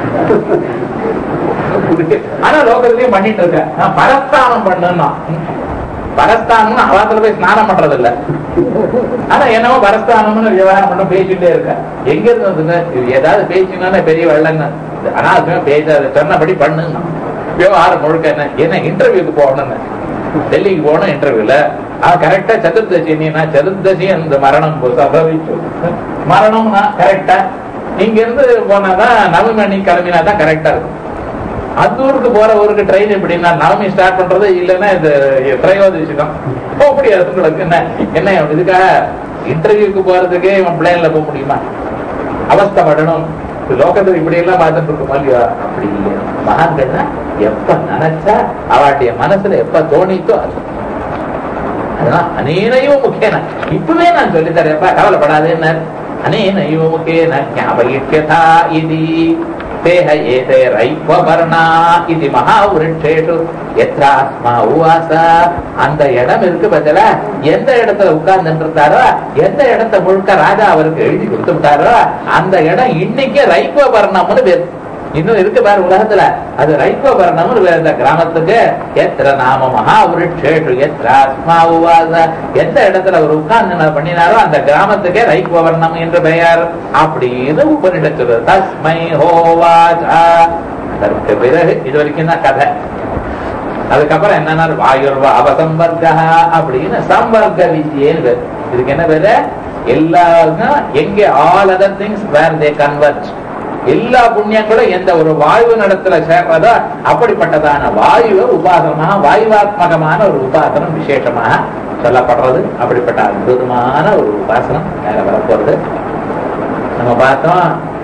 S1: ஆனா லோகத்திலயும் பண்ணிட்டு இருக்க நான் பரஸ்தானம் பண்ணுன்னா பரஸ்தானம்னு அவாத்துல போய் ஸ்நானம் பண்றது இல்ல ஆனா என்னவோ பரஸ்தானம்னு விவகாரம் பண்ண பேசிட்டே இருக்க எங்க இருந்து வந்துங்க இது ஏதாவது பேசினா பெரிய வெள்ளங்க அனாவசியமா பேசாத சொன்னபடி பண்ணுன்னா விவகாரம் முழுக்க என்ன என்ன இன்டர்வியூக்கு போகணும்னு டெல்லிக்கு போகணும் இன்டர்வியூல அவன் கரெக்டா சதுர்தசி நீனா சதுர்தசி அந்த மரணம் சபவிச்சு மரணம்னா கரெக்டா இங்க இருந்து போனாதான் நவமி அன்னைக்கு கிளம்பினா தான் கரெக்டா இருக்கும் அந்த ஊருக்கு போற ஊருக்கு ட்ரெயின் எப்படின்னா நவமி ஸ்டார்ட் பண்றது இல்லைன்னா இது திரையோதசி தான் போக முடியாது உங்களுக்கு என்ன என்ன இதுக்காக இன்டர்வியூக்கு போறதுக்கே இவன் பிளேன்ல போக முடியுமா அவஸ்தைப்படணும் லோகத்துல இப்படி எல்லாம் பார்த்துட்டு இருக்கோமா இல்லையா அப்படி இல்லை மகான்கள்னா எப்ப நினைச்சா அவளுடைய மனசுல எப்ப தோணித்தோ அது அதெல்லாம் அனேனையும் முக்கியன இப்பவே நான் சொல்லி தரேன்ப்பா கவலைப்படாதேன்னு அனேனையும் முக்கியன ஞாபகிஷ்யதா இது தேஹ ஏதே ரைப்பவர்ணா இது மகாவிருட்சேஷு எத்ராஸ்மா உவாச அந்த இடம் இருக்கு பதில எந்த இடத்துல உட்கார்ந்துட்டு இருந்தாரோ எந்த இடத்த முழுக்க ராஜா அவருக்கு எழுதி கொடுத்து விட்டாரோ அந்த இடம் இன்னைக்கு ரைப்பவர்ணம்னு பேர் இன்னும் இருக்கு பாரு உலகத்துல அது ரைப்பவர்ணம்னு பேர் இந்த கிராமத்துக்கு எத்திர நாம மகாவிருட்சேஷு எத்ராஸ்மா உவாச எந்த இடத்துல அவர் உட்கார்ந்து பண்ணினாரோ அந்த கிராமத்துக்கே ரைப்பவர்ணம் என்று பெயர் அப்படின்னு உபனிஷத்து சொல்லுது. தஸ்மை ஹோவாசா அதற்கு பிறகு இது வரைக்கும் தான் கதை அதுக்கப்புறம் என்னன்னா வாயுர்வ அவசம்பர்கா அப்படின்னு சம்பர்க்க வித்தியேன்னு பேரு இதுக்கு என்ன பேரு எல்லாருக்கும் எங்க all other things where they convert எல்லா புண்ணியங்களும் எந்த ஒரு வாயு நடத்துல சேர்றதோ அப்படிப்பட்டதான வாயுவை உபாசனமாக வாயுவாத்மகமான ஒரு உபாசனம் விசேஷமாக சொல்லப்படுறது அப்படிப்பட்ட அற்புதமான ஒரு உபாசனம் மேல வரப்போறது நம்ம பார்த்தோம்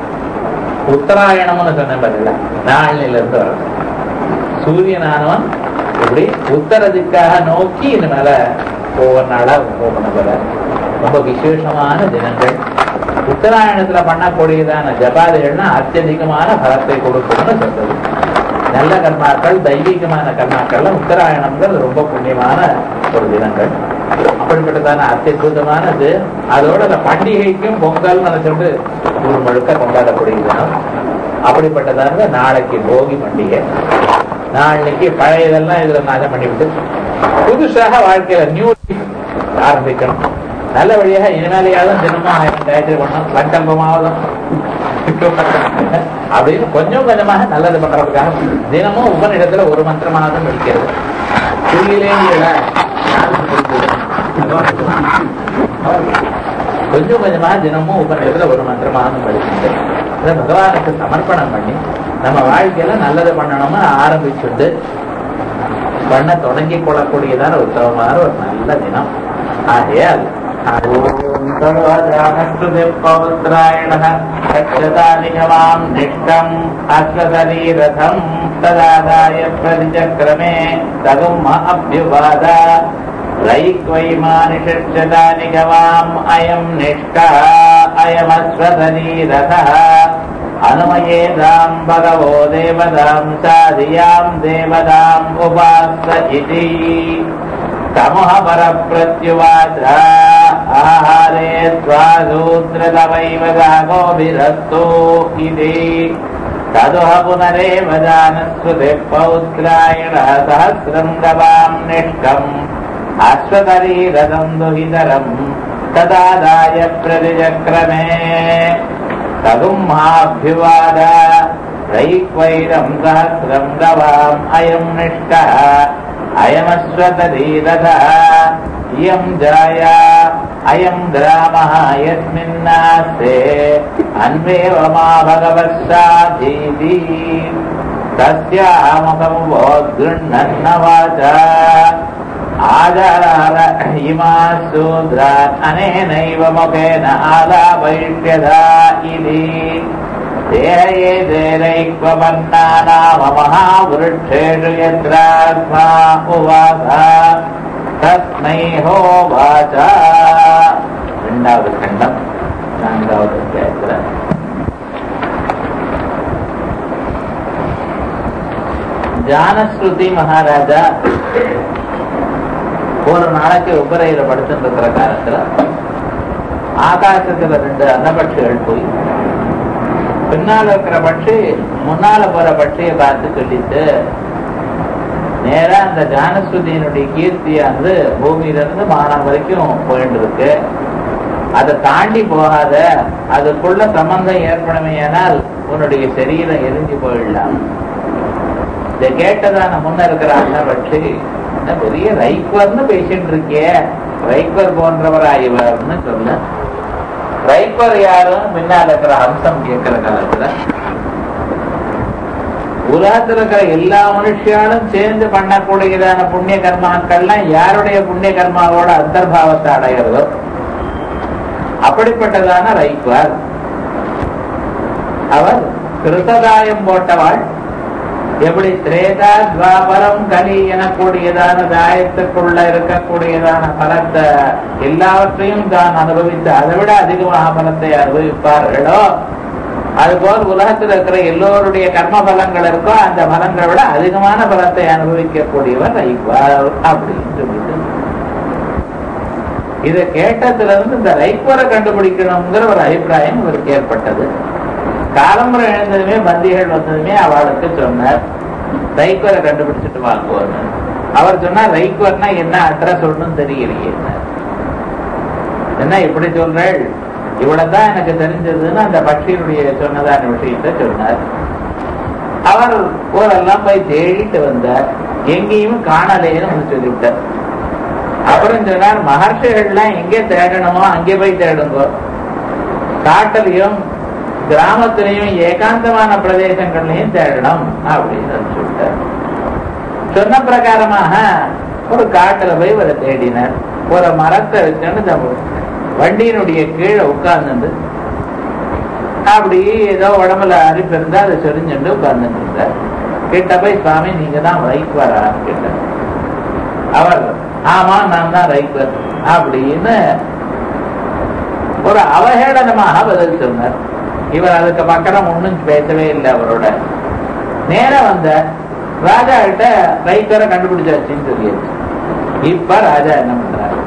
S1: உத்தராயணம்னு சொன்ன பதில நாளில இருந்து வர்றது சூரியனானவன் இப்படி உத்தர திக்காக நோக்கி இந்த மேல ஒவ்வொரு நாளா போகணும் போல ரொம்ப விசேஷமான தினங்கள் உத்தராயணத்துல பண்ணக்கூடியதான ஜபாதிகள்னா அத்தியதிகமான பலத்தை கொடுக்கும்னு சொல்றது நல்ல கர்மாக்கள் தெய்வீகமான கர்மாக்கள்ல உத்தராயணம்ங்கிறது ரொம்ப புண்ணியமான ஒரு தினங்கள் அப்படிப்பட்டதான அத்தியுதமானது அதோட அந்த பண்டிகைக்கும் பொங்கல் நினைச்சிட்டு ஊர் முழுக்க கொண்டாடக்கூடிய தினம் அப்படிப்பட்டதான நாளைக்கு போகி பண்டிகை நாளைக்கு பழையதெல்லாம் இதுல நாசம் பண்ணிவிட்டு புதுசாக வாழ்க்கையில நியூ ஆரம்பிக்கணும் நல்ல வழியாக இனிமேலையாவது தினமும் ஆயிரம் காயத்ரி பண்ணணும் சங்கல்பமாவதும் அப்படின்னு கொஞ்சம் கொஞ்சமாக நல்லது பண்றதுக்காக தினமும் உபநிடத்துல ஒரு மந்திரமானது முடிக்கிறது புள்ளிலேங்கிற கொஞ்சம் கொஞ்சமாக தினமும் உபநிடத்துல ஒரு மந்திரமானது படிச்சுட்டு அதை பகவானுக்கு சமர்ப்பணம் பண்ணி நம்ம வாழ்க்கையில நல்லது பண்ணணும்னு ஆரம்பிச்சுட்டு பண்ண தொடங்கி கொள்ளக்கூடியதான உத்தவமான ஒரு நல்ல தினம் ஆகையால் பௌத்ராயணம் நிஷ்டம் அஸ்வதரீரதம் ததாதாய பிரதிச்சக்கிரமே தகும் அபியுவாத ரைக்வைமானிஷதானி கவாம் அயம் நிஷ்டா அயமஸ்வதரீரதः अनुमयेदाम् भगवो देवताम् साधियाम् देवताम् उपास्य इति तमः परप्रत्युवाच आहारे स्वासूत्रतवैव गागोभिरस्तु इति तदुह पुनरेव जानस्वतिः पौत्रायणः सहस्रम् गवाम् निष्कम् अश्वतरीरथम् दुहितरम् तदादाय प्रतिचक्रमे तगुम्हाभ्युवाद रैक्वैरम् सहस्रम् गवाम् अयम् निष्ठः अयमश्वतधीरथः इयम् जाया अयम् ग्रामः यस्मिन्नास्ते अन्वेव मा भगवत्साधीति तस्यामुखमुपोद्गृह्णन्न वाचा आदरार इमा शूद्रान् अनेनैव मुखेन आलापयिष्यधा इति देहये देरैक्वपन्ना नाम महावृक्षेषु यत्रात्मा उवास तस्मै होवाच ரெண்டாவது கண்டம் நான்காவது அத்தியாயத்துல ஜானஸ்ருதி மகாராஜா ஒரு நாளைக்கு உபரையில படுத்துட்டு இருக்கிற காலத்துல ஆகாசத்துல ரெண்டு அன்னபட்சிகள் போய் பின்னால இருக்கிற பட்சி முன்னால போற பட்சியை பார்த்து சொல்லிட்டு நேரா அந்த ஜானஸ்ருதியினுடைய கீர்த்தியானது பூமியில இருந்து மானம் வரைக்கும் போயிட்டு இருக்கு அதை தாண்டி போகாத அதுக்குள்ள சம்பந்தம் ஏற்படுமையானால் உன்னுடைய சரீரம் எரிஞ்சு போயிடலாம் இதை கேட்டதான முன்ன இருக்கிற அன்னபட்சி என்ன பெரிய ரைக்வர்னு பேசிட்டு இருக்கிய ரைக்வர் போன்றவர் ஆய்வார்னு சொல்ல ரைக்வர் யாரும் பின்னால் இருக்கிற அம்சம் கேட்கிற காலத்துல உலகத்துல இருக்கிற எல்லா மனுஷியாலும் சேர்ந்து பண்ணக்கூடியதான புண்ணிய கர்மாக்கள்லாம் யாருடைய புண்ணிய கர்மாவோட அந்தர்பாவத்தை அடைகிறதோ அப்படிப்பட்டதான ரைக்வர் அவர் கிருத்ததாயம் போட்டவாள் எப்படி திரேதா துவாபரம் கலி எனக்கூடியதான தாயத்துக்குள்ள இருக்கக்கூடியதான பலத்தை எல்லாவற்றையும் தான் அனுபவித்து அதை விட அதிகமாக பலத்தை அனுபவிப்பார்களோ அதுபோல் உலகத்தில் இருக்கிற எல்லோருடைய கர்ம பலங்கள் இருக்கோ அந்த பலங்களை விட அதிகமான பலத்தை அனுபவிக்கக்கூடியவர் ரைக்வார் அப்படின்னு சொல்லிட்டு இதை கேட்டதுல இருந்து இந்த ரைக்வரை கண்டுபிடிக்கணுங்கிற ஒரு அபிப்பிராயம் இவருக்கு ஏற்பட்டது காலம்புரை எழுந்ததுமே பந்திகள் வந்ததுமே அவளுக்கு சொன்னார் ரைக்வரை கண்டுபிடிச்சிட்டு வாங்குவார் அவர் சொன்னார் ரைக்வர்னா என்ன அட்ரஸ் ஒன்றும் தெரியலையே என்ன இப்படி சொல்றேள் இவ்வளவுதான் எனக்கு தெரிஞ்சதுன்னு அந்த பட்சியினுடைய சொன்னதான விஷயத்த சொன்னார் அவர் ஊரெல்லாம் போய் தேடிட்டு வந்தார் எங்கேயும் காணலேன்னு சொல்லிவிட்டார் அப்புறம் சொன்னார் மகர்ஷிகள்லாம் எங்கே தேடணுமோ அங்கே போய் தேடுங்கோ காட்டிலையும் கிராமத்திலையும் ஏகாந்தமான பிரதேசங்கள்லையும் தேடணும் அப்படின்னு சொல்லிட்டார் சொன்ன பிரகாரமாக ஒரு காட்டுல போய் ஒரு தேடினார் ஒரு மரத்தை வச்சுன்னு வண்டியினுடைய கீழே உட்கார்ந்து அப்படி ஏதோ உடம்புல அரிப்பு இருந்தா அதை சொரிஞ்சுட்டு உட்கார்ந்துட்டு இருந்தார் கிட்ட போய் சுவாமி நீங்க தான் ரைக்வரா கேட்டார் அவர் ஆமா நான் தான் ரைக்வர் அப்படின்னு ஒரு அவஹேளனமாக பதில் சொன்னார் இவர் அதுக்கு பக்கம் ஒன்றும் பேசவே இல்லை அவரோட நேரா வந்த ராஜா கிட்ட ரைட்டரை கண்டுபிடிச்சாச்சுன்னு சொல்லியாச்சு இப்ப ராஜா என்ன பண்றாரு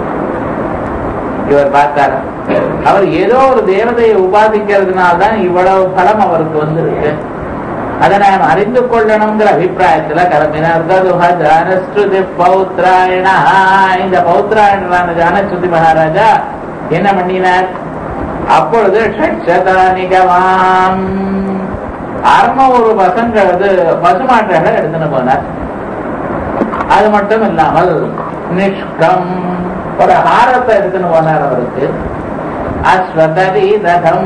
S1: இவர் பார்த்தார் அவர் ஏதோ ஒரு தேவதையை உபாதிக்கிறதுனால்தான் இவ்வளவு பலம் அவருக்கு வந்திருக்கு அதை நாம் அறிந்து கொள்ளணுங்கிற அபிப்பிராயத்துல கிளம்பினார் ததுஹ ஜானஸ்ருதி பௌத்ராயணா இந்த பௌத்ராயணரான ஜானஸ்ருதி மகாராஜா என்ன பண்ணினார் அப்பொழுது ஷட்சதானிகவாம் அறுநூறு பசங்களது பசுமாட்டை எடுத்துன்னு போனார் அது மட்டும் இல்லாமல் நிஷ்கம் ஒரு ஹாரத்தை எடுத்துன்னு போனார் அவருக்கு அஸ்வதரி ரதம்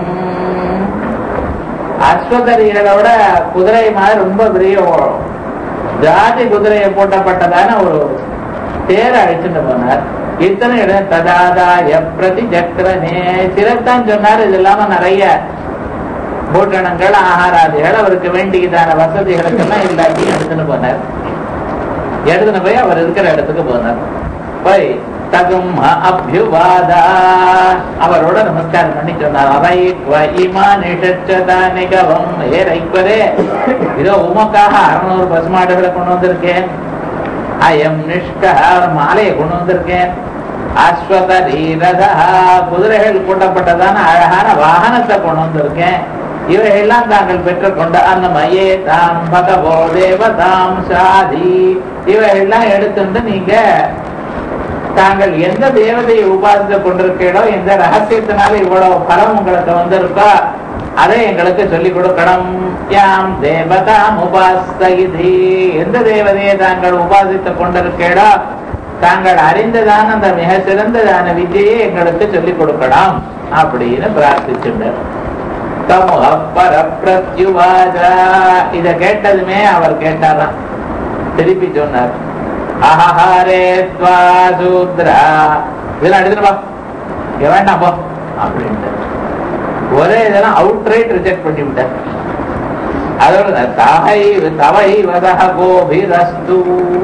S1: அஸ்வதரிகளை விட குதிரை மாதிரி ரொம்ப பெரிய ஓ- ஜாதி குதிரையை பூட்டப்பட்டதான ஒரு தேரை அழைச்சிட்டு போனார் இத்தனை இடம் ததாதாய பிரதி சக்கரனே சிலத்தான் சொன்னார் இது இல்லாம நிறைய பூட்டணங்கள் ஆகாராதிகள் அவருக்கு வேண்டியதான வசதிகளுக்கெல்லாம் எல்லாத்தையும் எடுத்துன்னு போனார் எடுத்துன்னு போய் அவர் இருக்கிற இடத்துக்கு போனார் போய் தகும் அபியுவாதா அவரோட நமஸ்காரம் பண்ணி சொன்னார் அவை இமா நிஷச்சதா நிகவம் ஏ ரைப்பரே இதோ உமக்காக அறுநூறு பசுமாடுகளை கொண்டு வந்திருக்கேன் அயம் நிஷ்கா ஒரு மாலையை கொண்டு வந்திருக்கேன் அஸ்வதரி ரதா குதிரைகள் கூட்டப்பட்டதான அழகான வாகனத்தை கொண்டு வந்திருக்கேன் இவையெல்லாம் தாங்கள் பெற்றுக்கொண்ட அந்த மையே தாம் பகவோ தேவதாம் சாதி இவையெல்லாம் எடுத்துட்டு நீங்க தாங்கள் எந்த தேவதையை உபாசித்து கொண்டிருக்கீங்களோ எந்த ரகசியத்தினால இவ்வளவு பலம் உங்களுக்கு வந்திருக்கோ அதை எங்களுக்கு சொல்லிக் கொடுக்கணும் யாம் தேவதாம் உபாஸ்தி எந்த தேவதையை தாங்கள் உபாசித்துக் கொண்டிருக்கீங்களோ தாங்கள் அறிந்ததான அந்த மிக சிறந்ததான வித்தியை எங்களுக்கு சொல்லிக் கொடுக்கணும் அப்படின்னு பிரார்த்திச்சுட்டார் தமுக பரப்பிரத்யுவாஜா இத கேட்டதுமே அவர் கேட்டாராம் திருப்பி சொன்னார் அஹஹாரே துவா சூத்ரா இதெல்லாம் எடுத்துட்டு போ இங்க வேண்டாம் போ அப்படின்ட்டு ஒரே இதெல்லாம் அவுட் ரைட் ரிஜெக்ட் பண்ணி விட்டார் அதோட தவை தவை வதக கோபிரஸ்து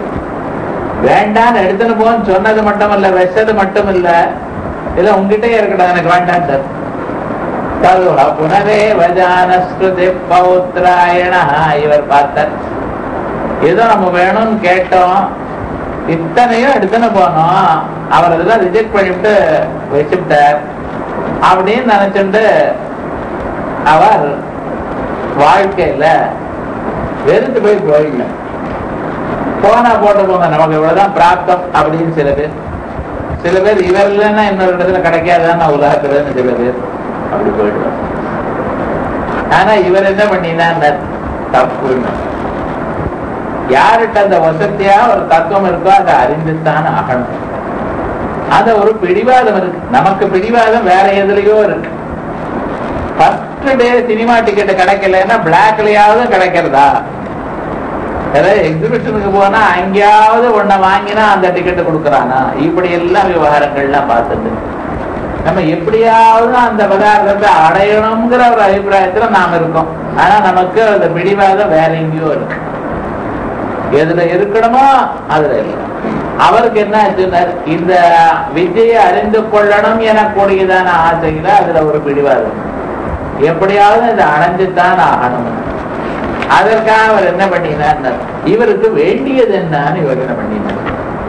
S1: வேண்டான்னு எடுத்துன்னு போன்னு சொன்னது மட்டும் இல்ல வச்சது மட்டும் இல்ல இல்ல உங்ககிட்டயே இருக்கட்டும் எனக்கு வேண்டாம் சார் ததுஹ புனரேவ ஜானஸ்ருதி பௌத்ராயண இவர் பார்த்தார் ஏதோ நம்ம வேணும்னு கேட்டோம் இத்தனையும் எடுத்துன்னு போனோம் அவர் அதெல்லாம் ரிஜெக்ட் பண்ணிவிட்டு வச்சுட்டார் அப்படின்னு நினைச்சுட்டு அவர் வாழ்க்கையில வெறுத்து போய் போயிடல போனா போட்டு போங்க நமக்கு இவ்வளவுதான் பிராப்தம் அப்படின்னு சில பேர் சில பேர் இவர் இல்லைன்னா இன்னொரு இடத்துல கிடைக்காதான்னு உலகத்துலன்னு சில பேர் அப்படி போயிடுவார் ஆனா இவர் என்ன பண்ணினா தப்புன்னு யார்கிட்ட அந்த வசதியா ஒரு தத்துவம் இருக்கோ அதை அறிந்துத்தான் ஆகணும் அந்த ஒரு பிடிவாதம் இருக்கு நமக்கு பிடிவாதம் வேற எதுலயோ இருக்கு ஃபர்ஸ்ட் டே சினிமா டிக்கெட் கிடைக்கலன்னா பிளாக்லயாவது கிடைக்கிறதா ஏதாவது எக்ஸிபிஷனுக்கு போனா அங்கேயாவது ஒன்ன வாங்கினா அந்த டிக்கெட் கொடுக்கறானா இப்படி எல்லாம் விவகாரங்கள்லாம் பார்த்துட்டு நம்ம எப்படியாவது அந்த பதார்த்தத்தை அடையணுங்கிற ஒரு அபிப்பிராயத்துல நாம் இருக்கோம் ஆனா நமக்கு அந்த பிடிவாதம் வேற எங்கேயோ இருக்கு எதுல இருக்கணுமோ அதுல இல்லை அவருக்கு என்ன ஆச்சுன்னார் இந்த விஜயை அறிந்து கொள்ளணும் எனக்கூடியதான ஆசையில அதுல ஒரு பிடிவாதம் எப்படியாவது இதை அடைஞ்சுத்தான் ஆகணும் அதற்காக அவர் என்ன பண்ணினார் இவருக்கு வேண்டியது என்னன்னு இவர் என்ன பண்ணினார்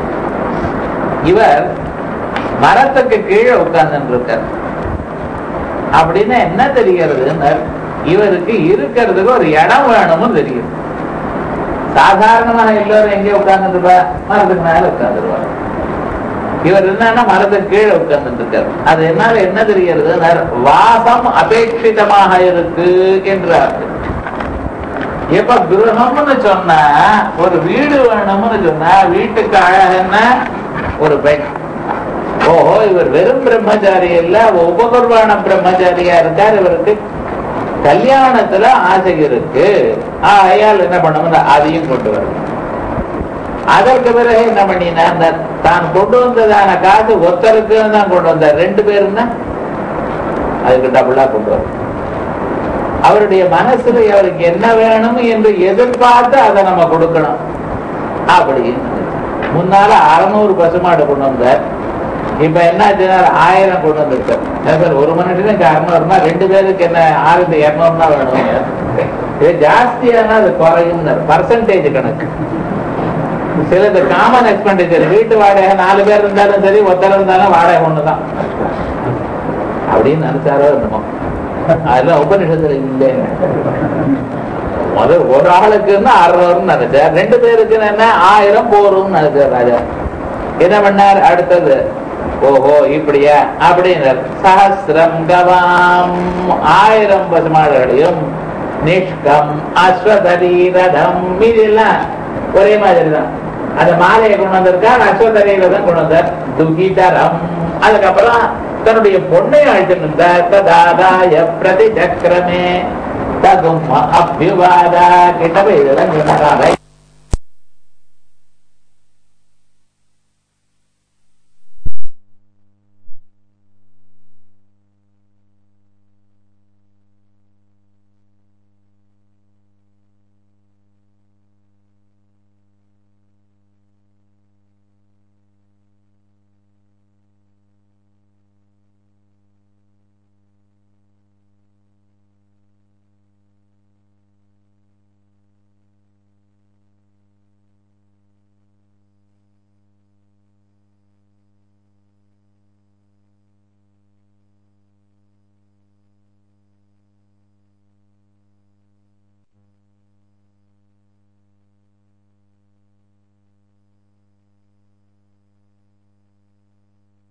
S1: இவர் மரத்துக்கு கீழே உட்கார்ந்து இருக்கார் அப்படின்னா என்ன தெரிகிறதுன்னு இவருக்கு இருக்கிறதுக்கு ஒரு இடம் வேணும்னு தெரியும் சாதாரணமாக எல்லோரும் எங்கே உட்கார்ந்துருப்பா மரத்துக்கு மேல உட்கார்ந்துருவார் இவர் என்னன்னா மரத்துக்கு கீழே உட்கார்ந்துட்டு இருக்காரு அது என்னால என்ன தெரிகிறது வாசம் அபேட்சிதமாக இருக்கு என்றார் எப்ப கிரகம்னு சொன்னா ஒரு வீடு வேணும்னு சொன்னா வீட்டுக்கு அழகுன்னா ஒரு பெண் ஓஹோ இவர் வெறும் பிரம்மச்சாரி இல்ல உபகுர்வான பிரம்மச்சாரியா இருக்கார் இவருக்கு கல்யாணத்துல ஆசை இருக்கு ஆயால் என்ன பண்ணணும் அதையும் கொண்டு வரணும் அதற்கு பிறகு என்ன பண்ணினா தான் கொண்டு வந்ததான காசு ஒருத்தருக்கு தான் கொண்டு வந்தார் ரெண்டு பேரும் தான் அதுக்கு டபுளா கொண்டு வரும் அவருடைய மனசுல அவருக்கு என்ன வேணும் என்று எதிர்பார்த்து அதை நம்ம கொடுக்கணும் அப்படின்னு முன்னால அறுநூறு பசுமாடு கொண்டு வந்தார் இப்ப என்ன ஆயிரம் கொண்டு வந்திருக்கார் ஒரு மனுஷனுக்கு அறுநூறுனா ரெண்டு பேருக்கு என்ன ஆயிரத்தி இருநூறுனா வேணும் இது ஜாஸ்தியானா அது குறையும் பர்சன்டேஜ் கணக்கு சிலது காமன் எக்ஸ்பெண்டிச்சர் வீட்டு வாடகை நாலு பேர் இருந்தாலும் சரி ஒருத்தர் இருந்தாலும் வாடகை ஒண்ணுதான் அப்படின்னு நினைச்சாரோ என்னமோ அதெல்லாம் உபநிஷத்துல இல்லைங்க முதல் ஒரு ஆளுக்குன்னா அறுநூறுன்னு நினைச்சார் ரெண்டு பேருக்குன்னு என்ன ஆயிரம் போரும் நினைச்சார் ராஜா என்ன பண்ணார் அடுத்தது ஓஹோ இப்படியா அப்படின்னார் சஹசிரம் கவாம் ஆயிரம் பசுமாடுகளையும் நிஷ்கம் அஸ்வதரீரதம் இதெல்லாம் ஒரே மாதிரி தான் அந்த மாலையை கொண்டு வந்திருக்கார் அஸ்வதரீரதம் கொண்டு வந்தார் துகிதரம் அதுக்கப்புறம் தன்னுடைய பொண்ணை அழைத்து வந்தார் ததாதாய பிரதி சக்கரமே தகும் அபிவாதா கிட்ட போய் இதெல்லாம் சொன்னாரா